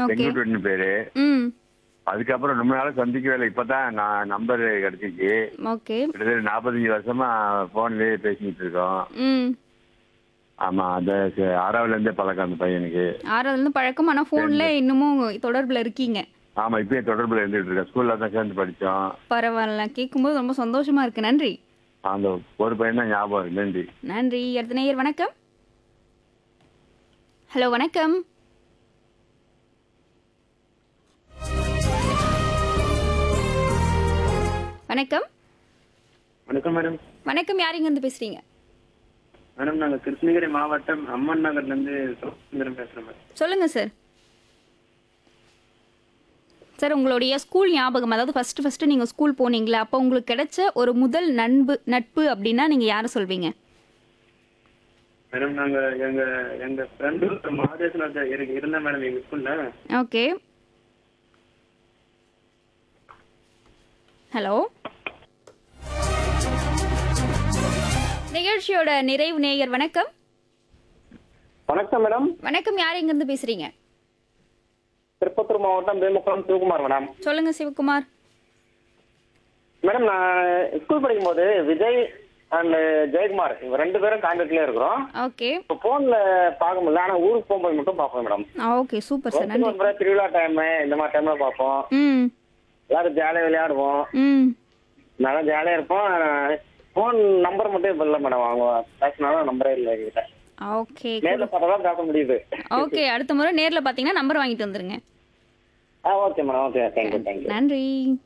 okay செங்குட்டுன்னு பேரு ம் அதுக்கப்புறம் ரொம்ப நாள் சந்திக்கவே இல்லை இப்பதான் நான் நம்பர் கிடைச்சிச்சு ஓகே கிட்டத்தட்ட நாற்பத்தஞ்சு வருஷமா போன்லயே பேசிக்கிட்டு இருக்கோம் ம் ஆமா அந்த ச- ஆறாவதுல இருந்தே பழக்கம் அந்த பையனுக்கு ஆறாவதுலேருந்து பழக்கம் ஆனால் ஃபோனில் இன்னமும் தொடர்பில் இருக்கீங்க ஆமா இப்பயும் தொடர்புல இருந்துட்டு இருக்கேன் ஸ்கூல்ல தான் சேர்ந்து படிச்சோம் பரவாயில்ல கேட்கும்போது ரொம்ப சந்தோஷமா இருக்கு நன்றி அந்த ஒரு பையன் தான் ஞாபகம் இருக்கு நன்றி நன்றி அடுத்த நேயர் வணக்கம் ஹலோ வணக்கம் வணக்கம் வணக்கம் மேடம் வணக்கம் யார் இங்க இருந்து பேசுறீங்க மேடம் நாங்க கிருஷ்ணகிரி மாவட்டம் அம்மன் நகர்ல இருந்து சுந்தரம் பேசுறோம் மேடம் சொல்லுங்க சார் சார் உங்களுடைய ஸ்கூல் ஞாபகம் அதாவது ஃபர்ஸ்ட் ஃபர்ஸ்ட் நீங்க ஸ்கூல் போனீங்களா அப்போ உங்களுக்கு கிடைச்ச ஒரு முதல் நண்பு நட்பு அப்படின்னா நீங்க யாரை சொல்வீங்க மேடம் நாங்க எங்க எங்க ஃப்ரெண்டு மாதேசன் இருந்த மேடம் எங்க ஸ்கூல்ல ஓகே ஹலோ நிகழ்ச்சியோட நிறைவு நேயர் வணக்கம் வணக்கம் மேடம் வணக்கம் யார் இருந்து பேசுறீங்க திருப்பத்தூர் மாவட்டம் வேமுக்குளம் சிவகுமார் மேடம் சொல்லுங்க சிவகுமார் மேடம் நான் ஸ்கூல் படிக்கும்போது விஜய் அண்ட் ஜெயக்குமார் இவங்க ரெண்டு பேரும் கான்டாக்ட்ல இருக்கிறோம் ஓகே இப்போ போன்ல பார்க்க முடியல ஆனா ஊருக்கு போகும்போது மட்டும் பார்ப்போம் மேடம் ஓகே சூப்பர் சார் வருஷத்துக்கு நன்றி ஒரு முறை திருவிழா டைம் இந்த மாதிரி டைம்ல பார்ப்போம் ம் எல்லாரும் ஜாலியா விளையாடுவோம் ம் நல்லா ஜாலியா இருப்போம் போன் நம்பர் மட்டும் இப்ப இல்ல மேடம் அவங்க பேசினாலும் நம்பரே இல்லை என்கிட்ட ஓகே நேர்ல பார்த்தா தான் பேச முடியுது ஓகே அடுத்த முறை நேர்ல பாத்தீங்கன்னா நம்பர் வாங்கிட்டு வந்துருங்க ஆ okay madam okay thank you thank you நன்றி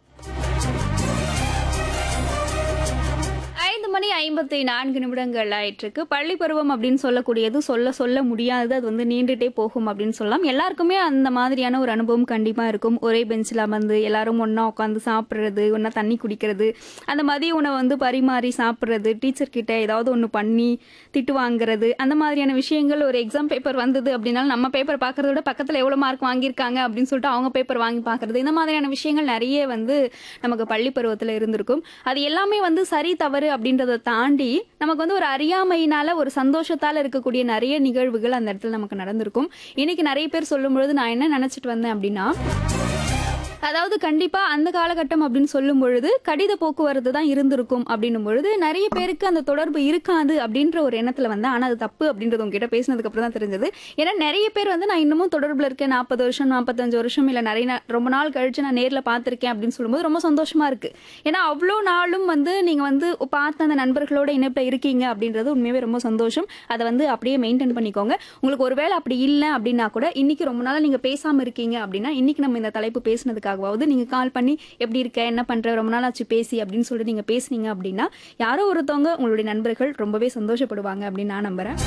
ஐந்து மணி ஐம்பத்தி நான்கு நிமிடங்கள் ஆயிட்டிருக்கு பள்ளி பருவம் அப்படின்னு சொல்லக்கூடியது சொல்ல சொல்ல முடியாது அது வந்து நீண்டுட்டே போகும் அப்படின்னு சொல்லலாம் எல்லாருக்குமே அந்த மாதிரியான ஒரு அனுபவம் கண்டிப்பா இருக்கும் ஒரே பெஞ்சில் அமர்ந்து எல்லாரும் ஒண்ணா உட்காந்து சாப்பிட்றது ஒன்றா தண்ணி குடிக்கிறது அந்த மதிய உணவை வந்து பரிமாறி சாப்பிட்றது டீச்சர் கிட்ட ஏதாவது ஒன்று பண்ணி திட்டு வாங்குறது அந்த மாதிரியான விஷயங்கள் ஒரு எக்ஸாம் பேப்பர் வந்தது அப்படின்னாலும் நம்ம பேப்பர் பார்க்கறத விட பக்கத்தில் எவ்வளோ மார்க் வாங்கியிருக்காங்க அப்படின்னு சொல்லிட்டு அவங்க பேப்பர் வாங்கி பார்க்கறது இந்த மாதிரியான விஷயங்கள் நிறைய வந்து நமக்கு பள்ளி பருவத்தில் இருந்திருக்கும் அது எல்லாமே வந்து சரி தவறு அப்படின்றத தாண்டி நமக்கு வந்து ஒரு அறியாமையினால ஒரு சந்தோஷத்தால இருக்கக்கூடிய நிறைய நிகழ்வுகள் அந்த இடத்துல நமக்கு நடந்திருக்கும் இன்னைக்கு நிறைய பேர் சொல்லும் பொழுது நான் என்ன நினைச்சிட்டு வந்தேன் அப்படின்னா அதாவது கண்டிப்பா அந்த காலகட்டம் அப்படின்னு சொல்லும் பொழுது கடித போக்குவரத்து தான் இருந்திருக்கும் அப்படின்னும் பொழுது நிறைய பேருக்கு அந்த தொடர்பு இருக்காது அப்படின்ற ஒரு எண்ணத்துல வந்து ஆனா அது தப்பு அப்படின்றது உங்ககிட்ட பேசினதுக்கு அப்புறம் தான் தெரிஞ்சது ஏன்னா நிறைய பேர் வந்து நான் இன்னமும் தொடர்புல இருக்கேன் நாற்பது வருஷம் நாற்பத்தஞ்சு வருஷம் இல்ல நிறைய நா- ரொம்ப நாள் கழிச்சு நான் நேர்ல பார்த்திருக்கேன் அப்படின்னு சொல்லும்போது ரொம்ப சந்தோஷமா இருக்கு ஏன்னா அவ்வளோ நாளும் வந்து நீங்க வந்து பார்த்த அந்த நண்பர்களோட இணைப்புல இருக்கீங்க அப்படின்றது உண்மையாவே ரொம்ப சந்தோஷம் அதை வந்து அப்படியே மெயின்டைன் பண்ணிக்கோங்க உங்களுக்கு ஒருவேளை அப்படி இல்லை அப்படின்னா கூட இன்னைக்கு ரொம்ப நாளா நீங்க பேசாம இருக்கீங்க அப்படின்னா இன்னைக்கு நம்ம இந்த தலைப்பு பேசினதுக்காகவாவது நீங்க கால் பண்ணி எப்படி இருக்க என்ன பண்ற ரொம்ப நாள் ஆச்சு பேசி அப்படின்னு சொல்லிட்டு நீங்க பேசுனீங்க அப்படின்னா யாரோ ஒருத்தவங்க உங்களுடைய நண்பர்கள் ரொம்பவே சந்தோஷப்படுவாங்க அப்படின்னு நான் நம்புறேன்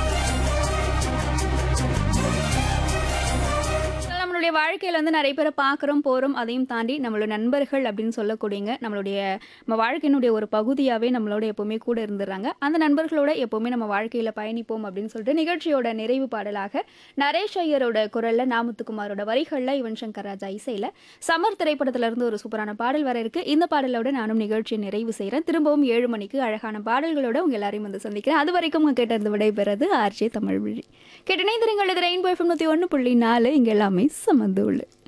நம்மளுடைய வாழ்க்கையில வந்து நிறைய பேரை பார்க்குறோம் போகிறோம் அதையும் தாண்டி நம்மளோட நண்பர்கள் அப்படின்னு சொல்லக்கூடியங்க நம்மளுடைய நம்ம வாழ்க்கையினுடைய ஒரு பகுதியாகவே நம்மளோட எப்போவுமே கூட இருந்துடுறாங்க அந்த நண்பர்களோட எப்போவுமே நம்ம வாழ்க்கையில் பயணிப்போம் அப்படின்னு சொல்லிட்டு நிகழ்ச்சியோட நிறைவு பாடலாக நரேஷ் ஐயரோட குரலில் நாமுத்துக்குமாரோட வரிகளில் யுவன் சங்கர் ராஜா இசையில் சமர் திரைப்படத்துல இருந்து ஒரு சூப்பரான பாடல் வர இருக்கு இந்த பாடலோட நானும் நிகழ்ச்சியை நிறைவு செய்கிறேன் திரும்பவும் ஏழு மணிக்கு அழகான பாடல்களோட உங்க எல்லாரையும் வந்து சந்திக்கிறேன் அது வரைக்கும் உங்க கேட்டது விடைபெறது ஆர்ஜே தமிழ் விழி கேட்டினை இது ரெயின்போ எஃப்எம் நூற்றி ஒன்று புள்ளி நாலு இங்கே எல்லாமே சமந்து உள்ளு